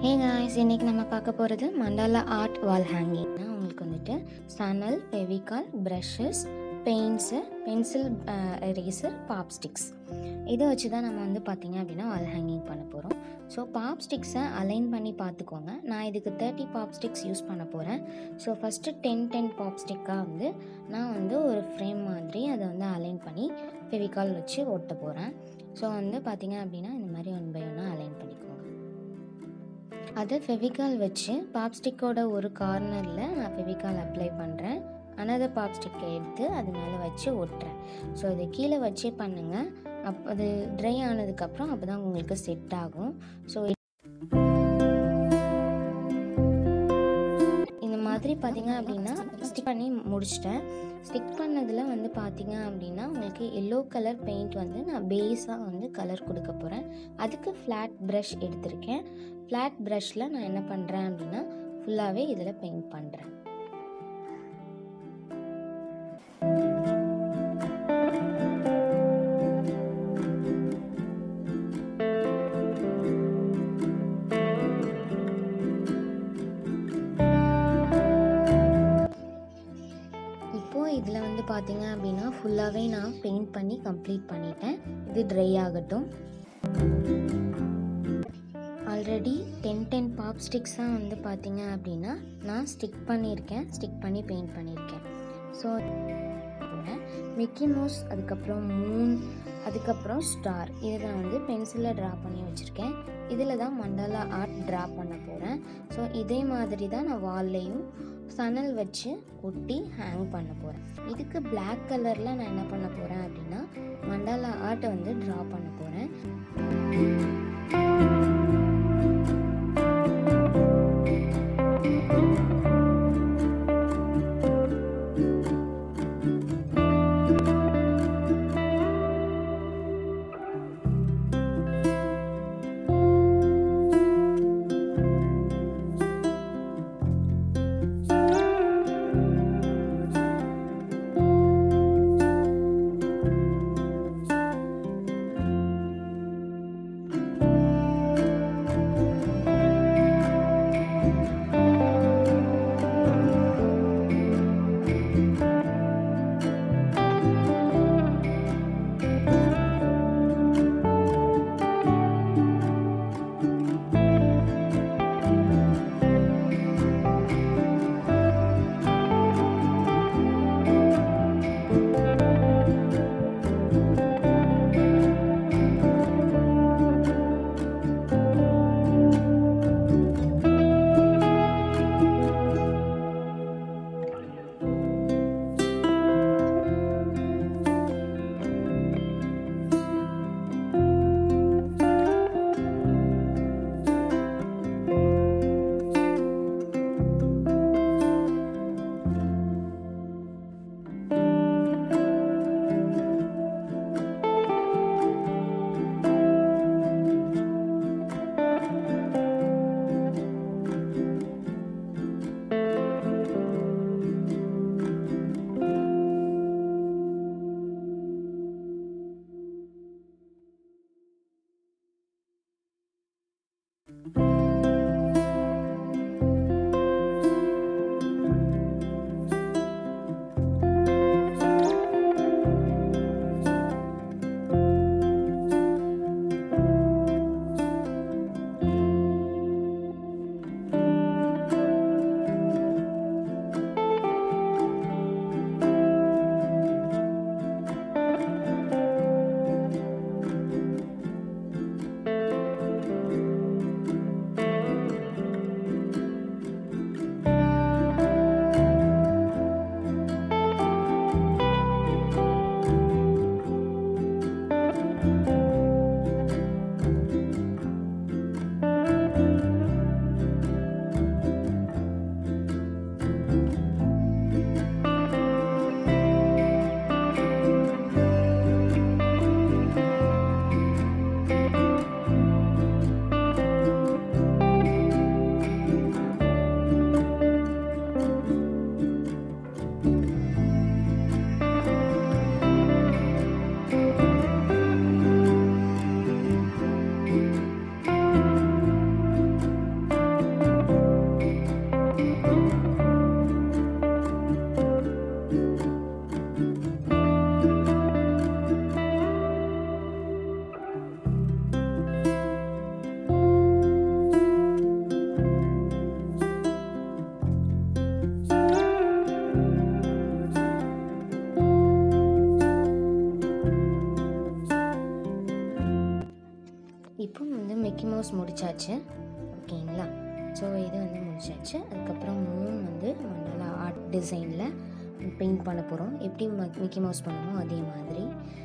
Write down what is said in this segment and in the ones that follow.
hey guys இன்னைக்கு நம்ம பார்க்க போகிறது மண்டாலா ஆர்ட் வால் ஹேங்கிங் உங்களுக்கு வந்துட்டு சனல் Fevicol brushes paints pencil eraser pop sticks இதை வச்சு தான் நம்ம வந்து பார்த்திங்க அப்படின்னா வால் ஹேங்கிங் பண்ண போகிறோம் ஸோ பாப் ஸ்டிக்ஸை அலைன் பண்ணி பார்த்துக்கோங்க நான் இதுக்கு தேர்ட்டி பாப் ஸ்டிக்ஸ் யூஸ் பண்ண போகிறேன் so first ten ten pop ஸ்டிக்காக வந்து நான் வந்து ஒரு ஃப்ரேம் மாதிரி அதை வந்து அலைன் பண்ணி ஃபெவிகால் வச்சு ஒட்ட போகிறேன் ஸோ வந்து பார்த்திங்க அப்படின்னா இந்த மாதிரி ஒன் பை ஒன்னாக அலைன் பண்ணிக்கோங்க அதை ஃபெவிகால் வச்சு பாப்ஸ்டிக்கோட ஒரு கார்னரில் நான் ஃபெவிகால் அப்ளை பண்ணுறேன் அனதர் பாப்ஸ்டிக்கை எடுத்து அது மேலே வச்சு ஒட்டுறேன் ஸோ இதை கீழே வச்சே பண்ணுங்கள் அப் அது ட்ரை ஆனதுக்கப்புறம் அப்போ தான் உங்களுக்கு செட் ஆகும் ஸோ இந்த மாதிரி பார்த்தீங்க அப்படின்னா ஸ்டிக் பண்ணி முடிச்சிட்டேன் ஸ்டிக் பண்ணதில் வந்து பார்த்தீங்க அப்படின்னா உங்களுக்கு எல்லோ கலர் பெயிண்ட் வந்து நான் பேஸாக வந்து கலர் கொடுக்க போகிறேன் அதுக்கு ஃப்ளாட் ப்ரஷ் எடுத்திருக்கேன் ஃப்ளாட் ப்ரஷில் நான் என்ன பண்ணுறேன் அப்படின்னா ஃபுல்லாகவே இதில் பெயிண்ட் பண்ணுறேன் இப்போது இதில் வந்து பார்த்தீங்க அப்படின்னா ஃபுல்லாகவே நான் பெயிண்ட் பண்ணி கம்ப்ளீட் பண்ணிட்டேன் இது ட்ரை ஆகட்டும் ஆல்ரெடி டென் டென் பாப் ஸ்டிக்ஸாக வந்து பார்த்தீங்க அப்படின்னா நான் ஸ்டிக் பண்ணியிருக்கேன் ஸ்டிக் பண்ணி பெயிண்ட் பண்ணியிருக்கேன் ஸோ மிக்கி மவுஸ் அதுக்கப்புறம் மூன் அதுக்கப்புறம் ஸ்டார் இதை நான் வந்து பென்சிலில் ட்ரா பண்ணி வச்சுருக்கேன் இதில் தான் மண்டாலா ஆர்ட் ட்ரா பண்ண போகிறேன் ஸோ இதே மாதிரி தான் நான் வால்லையும் சணல் வச்சு ஒட்டி ஹேங் பண்ண போகிறேன் இதுக்கு பிளாக் கலரில் நான் என்ன பண்ண போகிறேன் அப்படின்னா மண்டாலா ஆர்ட்டை வந்து ட்ரா பண்ண போகிறேன் முடிச்சாச்சு ஓகேங்களா ஸோ இது வந்து முடிச்சாச்சு அதுக்கப்புறம் மூணு வந்து மண்டலா ஆர்ட் டிசைனில் பெயிண்ட் பண்ண போகிறோம் எப்படி மிக்கி மவுஸ் பண்ணணுமோ அதே மாதிரி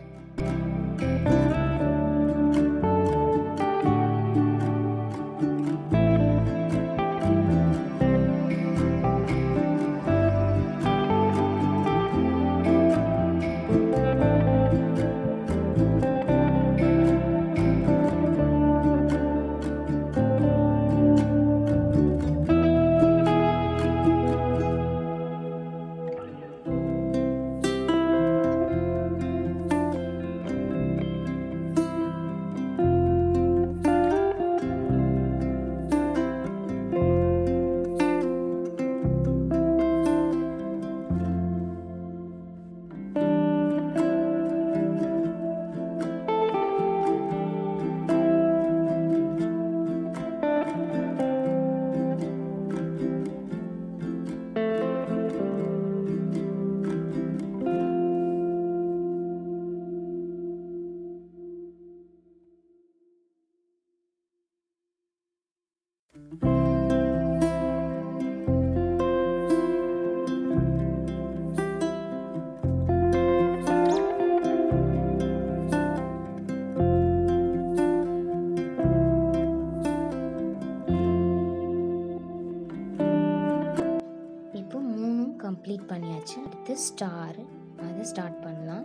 இப்போ மூணும் கம்ப்ளீட் பண்ணியாச்சு அடுத்து ஸ்டார் அதை ஸ்டார்ட் பண்ணலாம்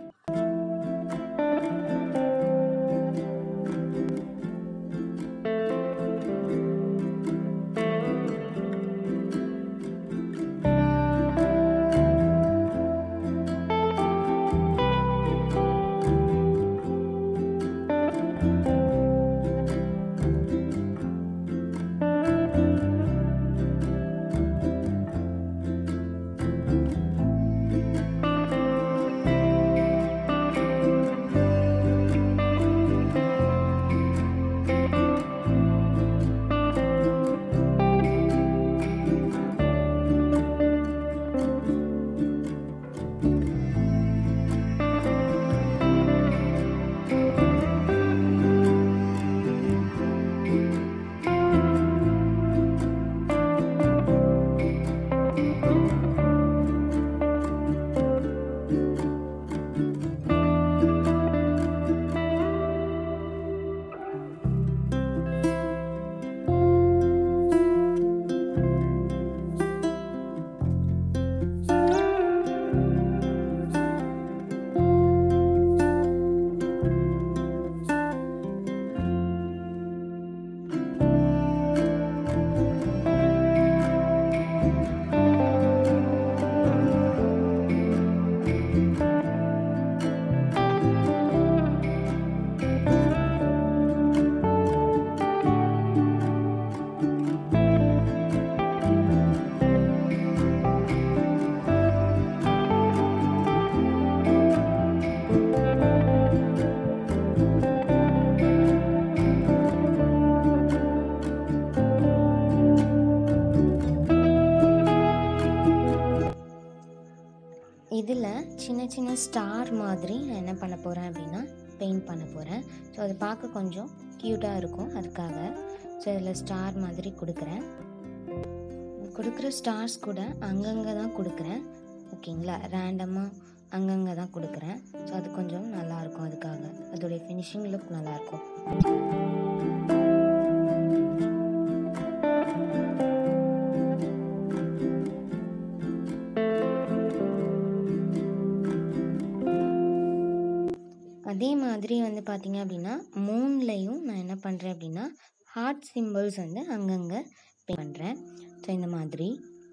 இதில் சின்ன சின்ன ஸ்டார் மாதிரி நான் என்ன பண்ண போகிறேன் அப்படின்னா பெயிண்ட் பண்ண போகிறேன் ஸோ அது பார்க்க கொஞ்சம் க்யூட்டாக இருக்கும் அதுக்காக ஸோ இதில் ஸ்டார் மாதிரி கொடுக்குறேன் கொடுக்குற ஸ்டார்ஸ் கூட அங்கங்கே தான் கொடுக்குறேன் ஓகேங்களா ரேண்டமாக அங்கங்கே தான் கொடுக்குறேன் ஸோ அது கொஞ்சம் நல்லாயிருக்கும் அதுக்காக அதோடைய ஃபினிஷிங் லுக் நல்லாயிருக்கும் அதே மாதிரி வந்து பார்த்தீங்க அப்படின்னா மூன்லையும் நான் என்ன பண்ணுறேன் அப்படின்னா ஹார்ட் சிம்பிள்ஸ் வந்து அங்கங்கே பே பண்ணுறேன் ஸோ இந்த மாதிரி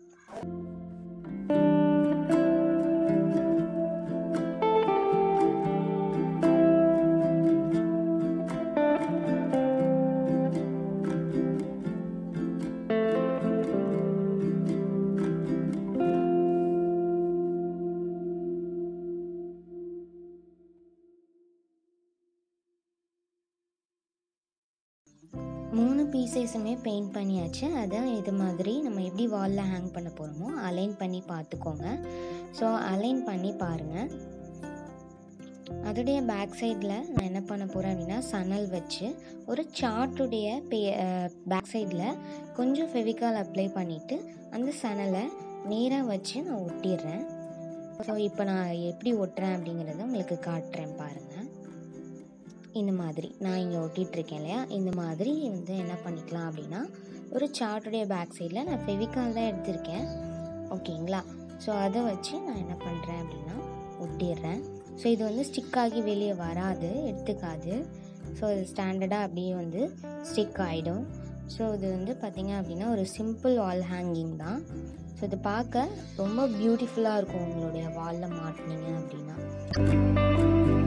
மூணு பீசஸுமே பெயிண்ட் பண்ணியாச்சு அதை இது மாதிரி நம்ம எப்படி வாலில் ஹேங் பண்ண போகிறோமோ அலைன் பண்ணி பார்த்துக்கோங்க ஸோ அலைன் பண்ணி பாருங்கள் அதோடைய பேக் சைடில் நான் என்ன பண்ண போகிறேன் அப்படின்னா சணல் வச்சு ஒரு சார்ட்டுடைய பே பேக் சைடில் கொஞ்சம் ஃபெவிகால் அப்ளை பண்ணிவிட்டு அந்த சணலை நேராக வச்சு நான் ஒட்டிடுறேன் ஸோ இப்போ நான் எப்படி ஒட்டுறேன் அப்படிங்கிறத உங்களுக்கு காட்டுறேன் பாருங்கள் இந்த மாதிரி நான் இங்கே ஒட்டிகிட்ருக்கேன் இல்லையா இந்த மாதிரி வந்து என்ன பண்ணிக்கலாம் அப்படின்னா ஒரு சார்ட்டுடைய பேக் சைடில் நான் ஃபெவிகால் தான் எடுத்திருக்கேன் ஓகேங்களா ஸோ அதை வச்சு நான் என்ன பண்ணுறேன் அப்படின்னா ஒட்டிடுறேன் ஸோ இது வந்து ஸ்டிக் ஆகி வெளியே வராது எடுத்துக்காது ஸோ இது ஸ்டாண்டர்டாக அப்படியே வந்து ஸ்டிக் ஆகிடும் ஸோ இது வந்து பார்த்திங்க அப்படின்னா ஒரு சிம்பிள் வால் ஹேங்கிங் தான் ஸோ இது பார்க்க ரொம்ப பியூட்டிஃபுல்லாக இருக்கும் உங்களுடைய வாலில் மாட்டினீங்க அப்படின்னா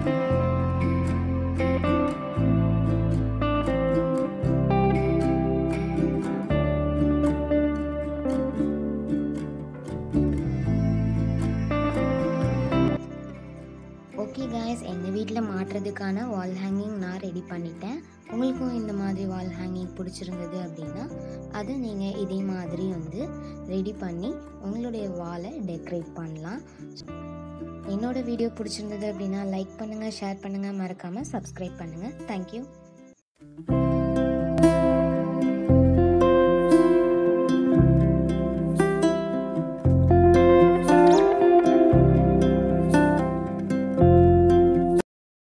ஓகே காய்ஸ் எங்கள் வீட்டில் மாட்டுறதுக்கான வால் ஹேங்கிங் நான் ரெடி பண்ணிட்டேன் உங்களுக்கும் இந்த மாதிரி வால் ஹேங்கிங் பிடிச்சிருந்தது அப்படின்னா அதை நீங்கள் இதே மாதிரி வந்து ரெடி பண்ணி உங்களுடைய வாலை டெக்கரேட் பண்ணலாம் என்னோட வீடியோ பிடிச்சிருந்தது அப்படின்னா லைக் பண்ணுங்கள் ஷேர் பண்ணுங்கள் மறக்காமல் சப்ஸ்கிரைப் பண்ணுங்கள் தேங்க்யூ